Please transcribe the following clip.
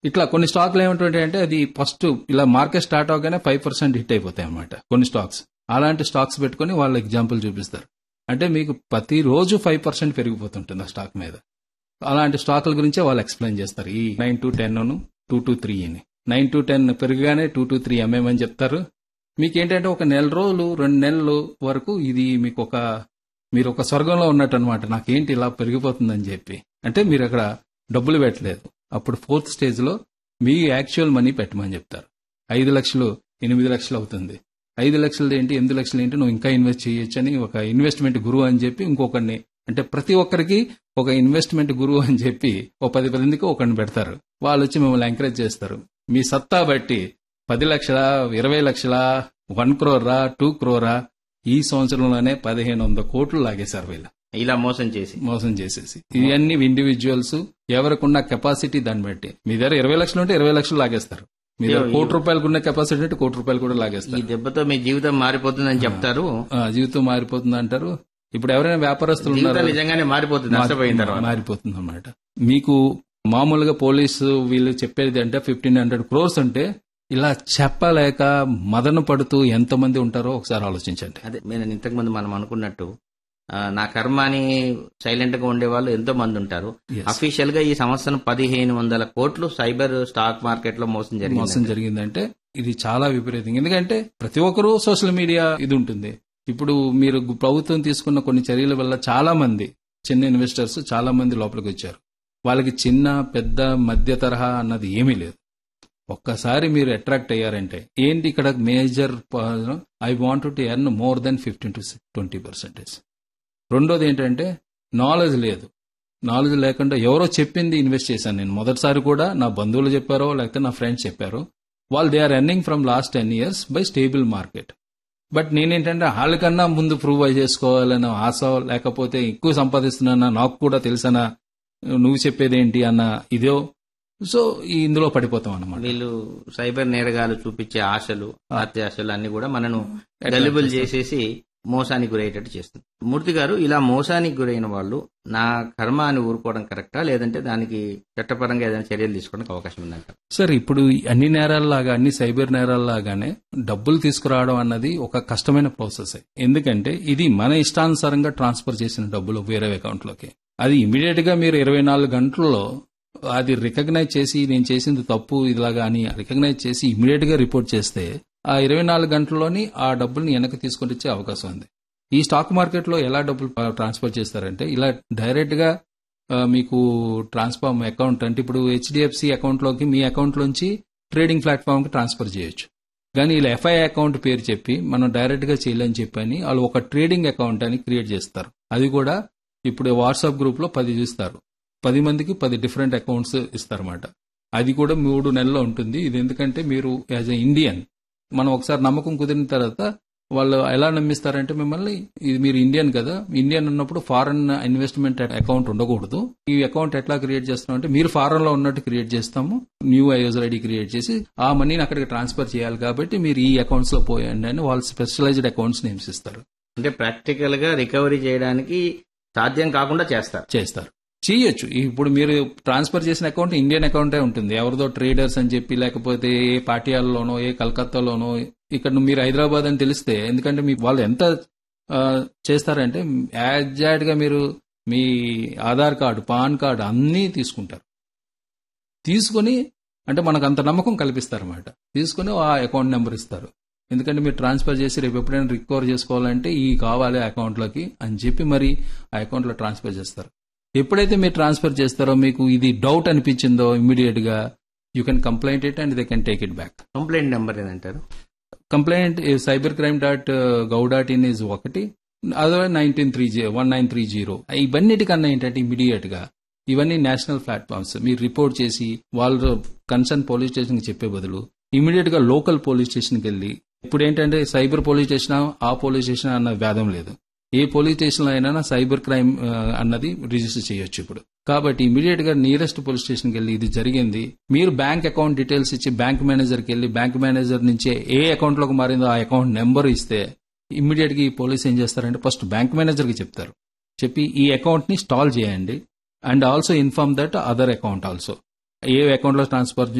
ఇట్లా కొన్ని స్టాక్లు ఏమిటంటే అంటే అది ఫస్ట్ ఇలా మార్కెట్ స్టార్ట్ అవగానే ఫైవ్ పర్సెంట్ హిట్ అయిపోతాయి అన్నమాట కొన్ని స్టాక్స్ అలాంటి స్టాక్స్ పెట్టుకొని వాళ్ళు ఎగ్జాంపుల్ చూపిస్తారు అంటే మీకు ప్రతి రోజు ఫైవ్ పర్సెంట్ పెరిగిపోతుంటుంది ఆ స్టాక్ మీద అలాంటి స్టాకుల గురించే వాళ్ళు ఎక్స్ప్లెయిన్ చేస్తారు ఈ nine to ten two to three అని నైన్ టు టెన్ పెరగగానే టూ టు త్రీ ఎంఎం అని చెప్తారు మీకు ఏంటంటే ఒక నెల రోజులు రెండు నెలలు వరకు ఇది మీకు ఒక మీరు ఒక స్వర్గంలో ఉన్నట్టు అనమాట నాకేంటి ఇలా పెరిగిపోతుందని చెప్పి అంటే మీరు అక్కడ డబ్బులు పెట్టలేదు అప్పుడు ఫోర్త్ స్టేజ్ లో మీ యాక్చువల్ మనీ పెట్టమని చెప్తారు ఐదు లక్షలు ఎనిమిది లక్షలు అవుతుంది ఐదు లక్షలు ఏంటి ఎనిమిది లక్షలు ఏంటి నువ్వు ఇంకా ఇన్వెస్ట్ చేయొచ్చు అని ఒక ఇన్వెస్ట్మెంట్ గురువు అని చెప్పి ఇంకొకరిని అంటే ప్రతి ఒక్కరికి ఒక ఇన్వెస్ట్మెంట్ గురువు అని చెప్పి ఓ పది మందికి ఒకరిని పెడతారు వాళ్ళు వచ్చి మిమ్మల్ని ఎంకరేజ్ చేస్తారు మీ సత్తా బట్టి పది లక్షల ఇరవై లక్షల వన్ క్రోరా టూ క్రోరా ఈ సంవత్సరంలోనే పదిహేను వందల కోట్లు లాగేశారు వీళ్ళు ఇలా మోసం చేసి మోసం చేసేసి ఇవన్నీ ఇండివిజువల్స్ ఎవరికున్న కెపాసిటీ దాన్ని బట్టి మీ దగ్గర ఇరవై లక్షలు ఉంటే ఇరవై లక్షలు లాగేస్తారు మీ దగ్గర ఈ- కోటి రూపాయలకు ఉన్న కెపాసిటీ అంటే కోటి రూపాయలు కూడా ఈ లాగేస్తారు దెబ్బతో మీ జీవితం మారిపోతుందని చెప్తారు ఆ, జీవితం మారిపోతుంది అంటారు ఇప్పుడు ఎవరైనా వ్యాపారస్తులు జీవితం ఉన్నారు నిజంగానే మారిపోతుంది నష్టపోయిన తర్వాత మారిపోతుంది అనమాట మీకు మామూలుగా పోలీసు వీళ్ళు చెప్పేది అంటే ఫిఫ్టీన్ హండ్రెడ్ క్రోర్స్ అంటే ఇలా చెప్పలేక మదన పడుతూ ఎంతమంది ఉంటారో ఒకసారి ఆలోచించండి అదే నేను ఇంతకు ముందు మనం అనుకున్నట్టు ఆ, నా కర్మ అని సైలెంట్ గా ఉండే వాళ్ళు ఎంతో మంది ఉంటారు Yes. అఫీషియల్ గా ఈ సంవత్సరం పదిహేను వందల కోట్లు సైబర్ స్టాక్ మార్కెట్ లో మోసం మోసం జరిగింది జరిగిందంటే ఇది చాలా విపరీతం ఎందుకంటే ప్రతి ఒక్కరూ సోషల్ మీడియా ఇది ఉంటుంది ఇప్పుడు మీరు గు- ప్రభుత్వం తీసుకున్న కొన్ని చర్యల వల్ల చాలా మంది చిన్న ఇన్వెస్టర్స్ చాలా మంది లోపలికి వచ్చారు వాళ్ళకి చిన్న పెద్ద మధ్య తరహా అన్నది ఏమీ లేదు ఒక్కసారి మీరు అట్రాక్ట్ అయ్యారంటే ఏంటి ఇక్కడ major I want to earn more than fifteen to twenty percentage రెండోది ఏంటంటే నాలెడ్జ్ లేదు నాలెడ్జ్ లేకుండా ఎవరో చెప్పింది ఇన్వెస్ట్ చేశాను నేను మొదటిసారి కూడా నా బంధువులు చెప్పారో లేకపోతే నా ఫ్రెండ్స్ చెప్పారు వాళ్ళు they are earning from last ten years by stable market but నేనేంటంటే వాళ్ళకన్నా ముందు ప్రూవ్ అయి చేసుకోవాలన్న ఆశ లేకపోతే ఎక్కువ సంపాదిస్తున్నా నాకు కూడా తెలుసనా నువ్వు చెప్పేదేంటి అన్న ఇదో సో ఈ ఇందులో పడిపోతాం అన్నమాట వీళ్ళు సైబర్ నేరగాలు చూపించే ఆశలు అత్యాశలు అన్ని కూడా మనను Attract గలిబుల్ చేస్తాయి. చేసేసి మోసానికి గురయ్యేటట్టు చేస్తుంది మూర్తి గారు ఇలా మోసానికి గురైన వాళ్ళు నా కర్మ అని ఊరుకోవడం కరెక్టా లేదంటే దానికి చట్టపరంగా ఏదైనా చర్యలు తీసుకోవడానికి అవకాశం ఉందంట సార్ ఇప్పుడు ఈ అన్ని నేరాల్లాగా అన్ని సైబర్ నేరాల్లాగానే డబ్బులు తీసుకురావడం అన్నది ఒక కష్టమైన ప్రాసెస్ ఎందుకంటే ఇది మన ఇష్టానుసారంగా ట్రాన్స్ఫర్ చేసిన డబ్బులు వేరే అకౌంట్ లోకి అది ఇమీడియట్ గా మీరు ఇరవై నాలుగు గంటల్లో అది రికగ్నైజ్ చేసి నేను చేసింది తప్పు ఇలాగా అని రికగ్నైజ్ చేసి ఇమీడియట్ గా రిపోర్ట్ చేస్తే ఆ ఇరవై నాలుగు గంటల్లోని ఆ డబ్బుల్ని వెనక్కి తీసుకొని వచ్చే అవకాశం ఉంది ఈ స్టాక్ మార్కెట్ లో ఎలా డబ్బులు ట్రాన్స్ఫర్ చేస్తారంటే ఇలా డైరెక్ట్ గా ఆ, మీకు ట్రాన్స్ఫార్మ్ అకౌంట్ అంటే ఇప్పుడు హెచ్డిఎఫ్సి అకౌంట్ లోకి మీ అకౌంట్ లోంచి ట్రేడింగ్ ప్లాట్ఫామ్ కి ట్రాన్స్ఫర్ చేయొచ్చు కానీ ఇలా ఎఫ్ఐ అకౌంట్ పేరు చెప్పి మనం డైరెక్ట్ గా చేయలేని చెప్పని వాళ్ళు ఒక ట్రేడింగ్ అకౌంట్ అని క్రియేట్ చేస్తారు అది కూడా ఇప్పుడు వాట్సాప్ గ్రూప్ లో పది చూస్తారు పది మందికి పది డిఫరెంట్ అకౌంట్స్ ఇస్తారన్నమాట అది కూడా మూడు నెలల్లో ఉంటుంది ఇది ఎందుకంటే మీరు యాజ్ ఎ ఇండియన్ మనం ఒకసారి నమ్మకం కుదిరిన తర్వాత వాళ్ళు ఎలా నమ్మిస్తారంటే మిమ్మల్ని ఇది మీరు ఇండియన్ కదా ఇండియన్ ఉన్నప్పుడు ఫారెన్ ఇన్వెస్ట్మెంట్ అకౌంట్ ఉండకూడదు ఈ అకౌంట్ ఎట్లా క్రియేట్ చేస్తాం అంటే మీరు ఫారెన్ లో ఉన్నట్టు క్రియేట్ చేస్తాము న్యూ యూజర్ ఐడి క్రియేట్ చేసి ఆ మనీని అక్కడికి ట్రాన్స్ఫర్ చేయాలి కాబట్టి మీరు ఈ అకౌంట్స్ లో పోయండి అని వాళ్ళు స్పెషలైజ్డ్ అకౌంట్స్ నేమ్స్ ఇస్తారు అంటే ప్రాక్టికల్ గా రికవరీ చేయడానికి సాధ్యం కాకుండా చేస్తారు చేస్తారు చేయొచ్చు ఇప్పుడు మీరు ట్రాన్స్ఫర్ చేసిన అకౌంట్ ఇండియన్ అకౌంటే ఉంటుంది ఎవరిదో ట్రేడర్స్ అని చెప్పి లేకపోతే ఏ పాటియాలలోనో ఏ కలకత్తాలోనో ఇక్కడ మీరు హైదరాబాద్ అని తెలిస్తే ఎందుకంటే మీ వాళ్ళు ఎంత ఆ, చేస్తారంటే యాజాడ్ గా మీరు మీ ఆధార్ కార్డు పాన్ కార్డు అన్నీ తీసుకుంటారు తీసుకొని అంటే మనకు అంత నమ్మకం కల్పిస్తారన్నమాట తీసుకొని ఆ అకౌంట్ నెంబర్ ఇస్తారు ఎందుకంటే మీరు ట్రాన్స్ఫర్ చేసి రేపు ఎప్పుడైనా రికవర్ చేసుకోవాలంటే ఈ కావాలి అకౌంట్లోకి అని చెప్పి మరి ఆ అకౌంట్లో ట్రాన్స్ఫర్ చేస్తారు ఎప్పుడైతే మీరు ట్రాన్స్ఫర్ చేస్తారో మీకు ఇది డౌట్ అనిపించిందో ఇమీడియట్ గా you can complaint it and they can take it back complaint number ఏదంటారు complaint cyber crime dot gov dot in is ఒకటి అదే నైన్టీన్ త్రీ జీ వన్ నైన్ త్రీ జీరో ఇవన్నిటికన్నా ఏంటంటే ఇమీడియట్ గా ఇవన్నీ నేషనల్ ప్లాట్ఫామ్స్ మీరు రిపోర్ట్ చేసి వాళ్ళు కన్సర్న్ పోలీస్ స్టేషన్ కి చెప్పే బదులు ఇమీడియట్ గా లోకల్ పోలీస్ స్టేషన్ కి వెళ్ళి ఇప్పుడు ఏంటంటే సైబర్ పోలీస్ స్టేషన్ ఆ పోలీస్ స్టేషన్ అన్న భేదం లేదు ఏ పోలీస్ స్టేషన్ లో అయినా సైబర్ క్రైమ్ ఆ, అన్నది రిజిస్టర్ చేయొచ్చు ఇప్పుడు కాబట్టి ఇమీడియట్ గా నియరెస్ట్ పోలీస్ స్టేషన్ కి వెళ్ళి ఇది జరిగింది మీరు బ్యాంక్ అకౌంట్ డీటెయిల్స్ ఇచ్చి బ్యాంక్ మేనేజర్ కి వెళ్ళి బ్యాంక్ మేనేజర్ నుంచి ఏ అకౌంట్ లోకి మారిందో ఆ అకౌంట్ నెంబర్ ఇస్తే ఇమ్మీడియట్ గా ఈ పోలీస్ ఏం చేస్తారంటే ఫస్ట్ బ్యాంక్ మేనేజర్ కి చెప్తారు చెప్పి ఈ అకౌంట్ ని స్టాల్ చేయండి and also inform that other account also ఏ అకౌంట్ లో ట్రాన్స్ఫర్